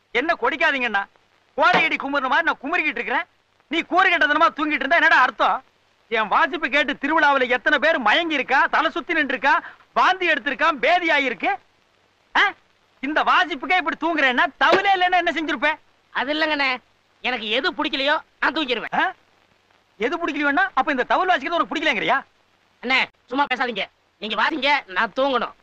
என்ன கொடிக்காதீங்கண்ணா கோடையடி குமுறின மாதிரி நான் குமுறிக்கிட்டு இருக்கிறேன் நீ கூறு கட்டதனமா தூங்கிட்டு இருந்தா என்னடா அர்த்தம் என் வாசிப்பு கேட்டு திருவிழாவுல எத்தனை பேர் மயங்கி இருக்கா தலை சுத்தி நின்று இருக்கா வாந்தி எடுத்திருக்கான் பேதி ஆயிருக்கு ஆ? இந்த வாசிப்புக்கே இப்படி தூங்குறேன்னா தவிலே இல்லைன்னா என்ன செஞ்சிருப்பேன் அது இல்லங்கண்ணே எனக்கு எது பிடிக்கலையோ நான் தூங்கிடுவேன் ஆ? எது பிடிக்கலையோன்னா அப்ப இந்த தவில் வாசிக்கிறது உனக்கு பிடிக்கலங்கிறியா அண்ணே சும்மா பேசாதீங்க நீங்க வாசிங்க நான் தூங்கணும்